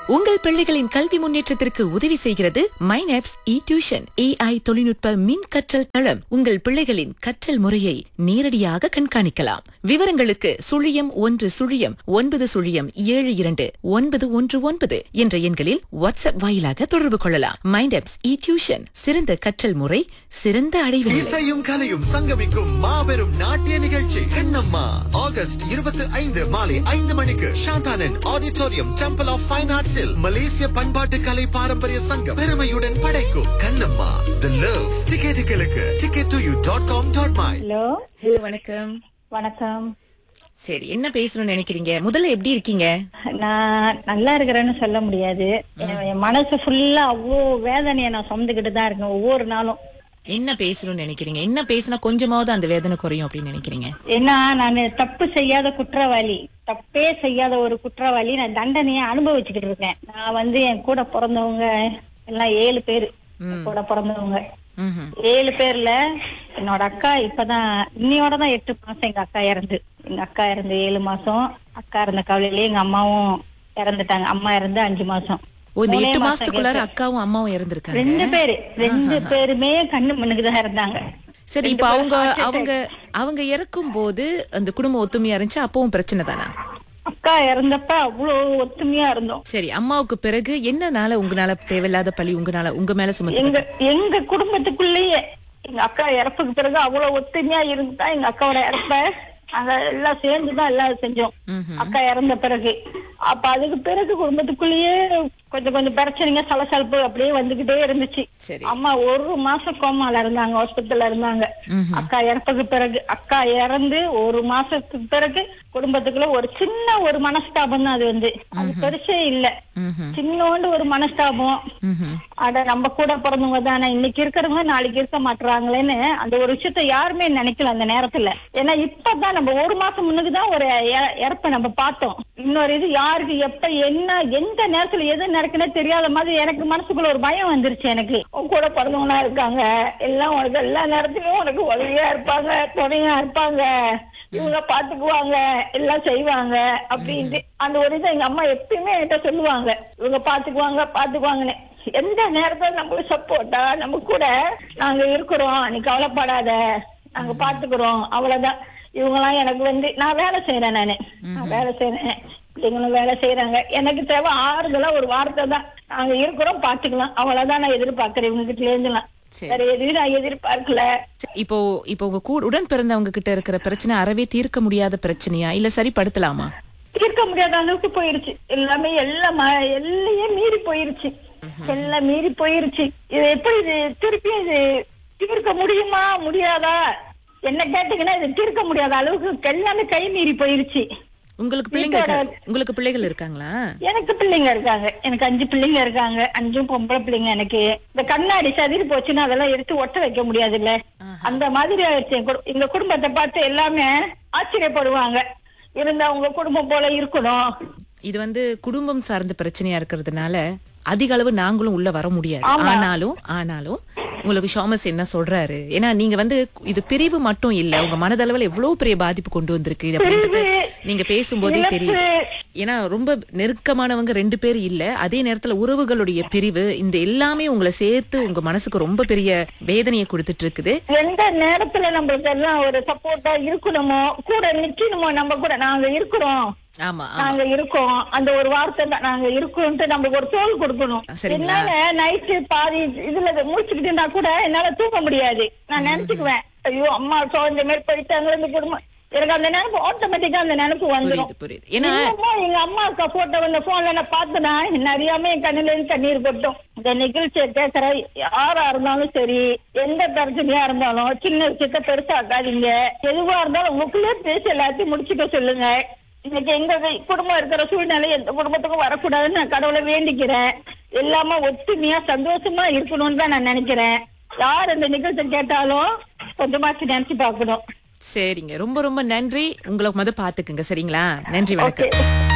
உங்கள் பிள்ளைகளின் கல்வி முன்னேற்றத்திற்கு உதவி செய்கிறது மைனாப்ஸ் இ டியூஷன் ஏஐ தொழில்நுட்ப மின் கற்றல் தளம் உங்கள் பிள்ளைகளின் கற்றல் முறையை நேரடியாக கண்காணிக்கலாம் விவரங்களுக்கு சுழியம் ஒன்று சுழியம் ஒன்பது சுழியம் ஏழு இரண்டு ஒன்பது ஒன்று ஒன்பது என்ற எண்களில் வாட்ஸ்அப் வாயிலாக தொடர்பு கொள்ளலாம் மைண்டாப்ஸ் இ டியூஷன் சிறந்த கற்றல் முறை சிறந்த அடைவு நிலை. இசையும் கலையும் சங்கமிக்கும் மாபெரும் நாட்டிய நிகழ்ச்சி கண்ணம்மா ஆகஸ்ட் இருபத்தி ஐந்து மாலை ஐந்து மணிக்கு Shantanand auditorium temple of fine ஆர்ட்ஸில் மலேசிய பண்பாட்டு கலை பாரம்பரிய சங்கம் பெருமையுடன் படைக்கும் கண்ணம்மா தி லவ் டிக்கெட்டுகளுக்கு ticket to you dot com dot my hello hello வணக்கம் வணக்கம் சரி என்ன பேசணும்னு நினைக்கிறீங்க முதல்ல எப்படி இருக்கீங்க நான் நல்லா இருக்கிறேன்னு சொல்ல முடியாது என் என் மனசு ஃபுல்லா அவ்வளோ வேதனையை நான் சுமந்துக்கிட்டு தான் இருக்கேன் ஒவ்வொரு நாளும் என்ன பேசணும்னு நினைக்கிறீங்க என்ன பேசினா கொஞ்சமாவது அந்த வேதனை குறையும் அப்படின்னு நினைக்கிறீங்க ஏன்னா நான் தப்பு செய்யாத குற்றவாளி தப்பே செய்யாத ஒரு குற்றவாளி நான் தண்டனையை அனுபவிச்சுக்கிட்டு இருக்கேன் நான் வந்து என் கூட பிறந்தவங்க எல்லாம் ஏழு பேரு என் கூட பிறந்தவங்க ம்ஹும். ஏழு பேர்ல என்னோட அக்கா இப்பதான் இன்னையோட தான் எட்டு மாசம் எங்க அக்கா இறந்து எங்க அக்கா இறந்து ஏழு மாசம் அக்கா இருந்த கவலையிலேயே எங்க அம்மாவும் இறந்துட்டாங்க அம்மா இறந்து அஞ்சு மாசம் ஓ இந்த மூணே எட்டு மாசம் மாசத்துக்குள்ளார gap. அக்காவும் அம்மாவும் இறந்திருக்காங்க ரெண்டு பேரு ரெண்டு பேருமே கண்ணு மண்ணுக்கு தான் இருந்தாங்க சரி இப்ப அவங்க அவங்க அவங்க இறக்கும் போது அந்த குடும்ப ஒத்துமையா இருந்துச்சு அப்பவும் பிரச்சனை தானா அக்கா இறந்தப்ப அவ்வளவு ஒத்துமையா இருந்தோம் சரி அம்மாவுக்கு பிறகு என்னனால உங்களால தேவையில்லாத பழி உங்களால உங்க மேல சுமத்து எங்க எங்க குடும்பத்துக்குள்ளேயே எங்க அக்கா இறப்புக்கு பிறகு அவ்வளவு ஒத்துமையா இருந்துதான் எங்க அக்காவோட இறப்ப நாங்க எல்லாம் சேர்ந்துதான் எல்லாம் செஞ்சோம் அக்கா இறந்த பிறகு அப்ப அதுக்கு பிறகு குடும்பத்துக்குள்ளேயே கொஞ்சம் கொஞ்சம் பிரச்சனைங்க சலசலப்பு அப்படியே வந்துகிட்டே இருந்துச்சு சரி. அம்மா ஒரு மாசம் கோமால இருந்தாங்க ஹாஸ்பிட்டல்ல இருந்தாங்க அக்கா இறப்புக்கு பிறகு அக்கா இறந்து ஒரு மாசத்துக்கு பிறகு குடும்பத்துக்குள்ள ஒரு சின்ன ஒரு மனஸ்தாபம் தான் அது வந்து அது பெருசே இல்ல ம்ஹும். சின்னோண்டு ஒரு மனஸ்தாபம் ம்ஹும். அட நம்ம கூட பிறந்தவங்க தானே இன்னைக்கு இருக்கிறவங்க நாளைக்கு இருக்க மாட்டாங்களேன்னு அந்த ஒரு விஷயத்த யாருமே நினைக்கல அந்த நேரத்துல ஏன்னா இப்பதான் நம்ம ஒரு மாசம் முன்னுக்கு தான் ஒரு இற- இறப்பை நம்ம பார்த்தோம் இன்னொரு இது யாருக்கு எப்ப என்ன எந்த நேரத்துல எது நடக்குன்னே தெரியாத மாதிரி எனக்கு மனசுக்குள்ள ஒரு பயம் வந்துருச்சு எனக்கு உன் கூட பிறந்தவங்களா இருக்காங்க எல்லாம் உனக்கு எல்லா நேரத்திலயும் உனக்கு உதவியா இருப்பாங்க துணையா இருப்பாங்க இவங்க பாத்துக்குவாங்க எல்லாம் செய்வாங்க அப்படின்ட்டு அந்த ஒரு இதை எங்க அம்மா எப்பயுமே என்கிட்ட சொல்லுவாங்க இவங்க பாத்துக்குவாங்க பாத்துக்குவாங்கன்னு எந்த நேரத்துல நம்மளுக்கு சப்போர்ட்டா நம்ம கூட நாங்க இருக்கிறோம் நீ கவலைப்படாத நாங்க பாத்துக்கிறோம் அவ்வளவுதான் இவங்க எல்லாம் எனக்கு வந்து நான் வேலை செய்யறேன் நானு நான் வேலை செய்யறேன் பிள்ளைங்களும் வேலை செய்யறாங்க எனக்கு தேவை ஆறுதலா ஒரு வார்த்தை தான் நாங்க இருக்கிறோம் பாத்துக்கலாம் அவ்வளவுதான் நான் எதிர்பார்க்கிறேன் இவங்க கிட்ட இருந்துலாம் சரி. வேற எதுவும் நான் எதிர்பார்க்கல இப்போ இப்போ உங்க கூட உடன் பிறந்தவங்க கிட்ட இருக்கிற பிரச்சனை அறவே தீர்க்க முடியாத பிரச்சனையா இல்ல சரிப்படுத்தலாமா தீர்க்க முடியாத அளவுக்கு போயிருச்சு எல்லாமே எல்லாம் ம- எல்லையே மீறி போயிருச்சு எல்லாம் மீறி போயிருச்சு இது எப்படி இது திருப்பி இது தீர்க்க முடியுமா முடியாதா என்ன கேட்டீங்கன்னா இது தீர்க்க முடியாத அளவுக்கு எல்லாமே கை மீறி போயிருச்சு உங்களுக்கு பிள்ளைங்க வீட்டோட- இருக்கா- உங்களுக்கு பிள்ளைகள் இருக்காங்களா எனக்கு பிள்ளைங்க இருக்காங்க எனக்கு அஞ்சு பிள்ளைங்க இருக்காங்க அஞ்சும் பொம்பளை பிள்ளைங்க எனக்கு இந்த கண்ணாடி சதிரி போச்சுன்னா அதெல்லாம் எடுத்து ஒட்ட வைக்க முடியாது இல்ல அந்த மாதிரி ஆயிடுச்சு என் குடு- எங்க குடும்பத்தை பார்த்து எல்லாமே ஆச்சரியப்படுவாங்க இருந்தா உங்க குடும்பம் போல இருக்கணும் இது வந்து குடும்பம் சார்ந்த பிரச்சனையா இருக்கிறதுனால அதிக அளவு நாங்களும் உள்ள வர முடியாது ஆனாலும் ஆனாலும் உங்களுக்கு ஷாமஸ் என்ன சொல்றாரு ஏன்னா நீங்க வந்து இது பிரிவு மட்டும் இல்ல உங்க மனதளவுல எவ்வளவு பெரிய பாதிப்பு கொண்டு வந்திருக்கு அப்படின்றது நீங்க பேசும்போதே தெரியும் ஏன்னா ரொம்ப நெருக்கமானவங்க ரெண்டு பேர் இல்ல அதே நேரத்துல உறவுகளுடைய பிரிவு இந்த எல்லாமே உங்களை சேர்த்து உங்க மனசுக்கு ரொம்ப பெரிய வேதனையை கொடுத்துட்டு இருக்குது எந்த நேரத்துல நம்மளுக்கு எல்லாம் ஒரு சப்போர்ட்டா இருக்கணுமோ கூட நிக்கணுமோ நம்ம கூட நாங்க இருக்கிறோம் ஆமா ஆமா. நாங்க இருக்கோம் அந்த ஒரு வார்த்தை தான் நாங்க இருக்கோம்ட்டு நம்மளுக்கு ஒரு தோல் கொடுக்கணும் சரிங்களா? என்னால நைட்டு பாதி இதுல முடிச்சுக்கிட்டு கூட என்னால தூங்க முடியாது நான் நினைச்சுக்குவேன் ஐயோ அம்மா சோ இந்த மாதிரி போயிட்டாங்க இந்த குடும்பம் எனக்கு அந்த நினைப்பு ஆட்டோமேட்டிக்கா அந்த நினைப்பு வந்துடும் புரியுது புரியுது ஏன்னா இன்னமும் எங்க அம்மா அக்கா போட்டோ அந்த போன்ல நான் பார்த்தனா என்ன அறியாம என் கண்ணுல இருந்து தண்ணீர் கொட்டும் இந்த நிகழ்ச்சியை கேட்கிற யாரா இருந்தாலும் சரி எந்த பிரச்சனையா இருந்தாலும் சின்ன விஷயத்த பெருசாக்காதீங்க எதுவா இருந்தாலும் உங்களுக்குள்ளே பேசி எல்லாத்தையும் முடிச்சுக்க சொல்லுங்க இன்னைக்கு எங்க வி- குடும்பம் இருக்கிற சூழ்நிலை எந்த குடும்பத்துக்கும் வரக்கூடாதுன்னு நான் கடவுளை வேண்டிக்கிறேன் எல்லாமே ஒத்துமையா சந்தோஷமா இருக்கணும்னு தான் நான் நினைக்கிறேன் யார் இந்த நிகழ்ச்சி கேட்டாலும் கொஞ்சமாச்சு நினைச்சு பார்க்கணும் சரிங்க ரொம்ப ரொம்ப நன்றி உங்களை முத பாத்துக்குங்க சரிங்களா நன்றி வணக்கம் ஓகே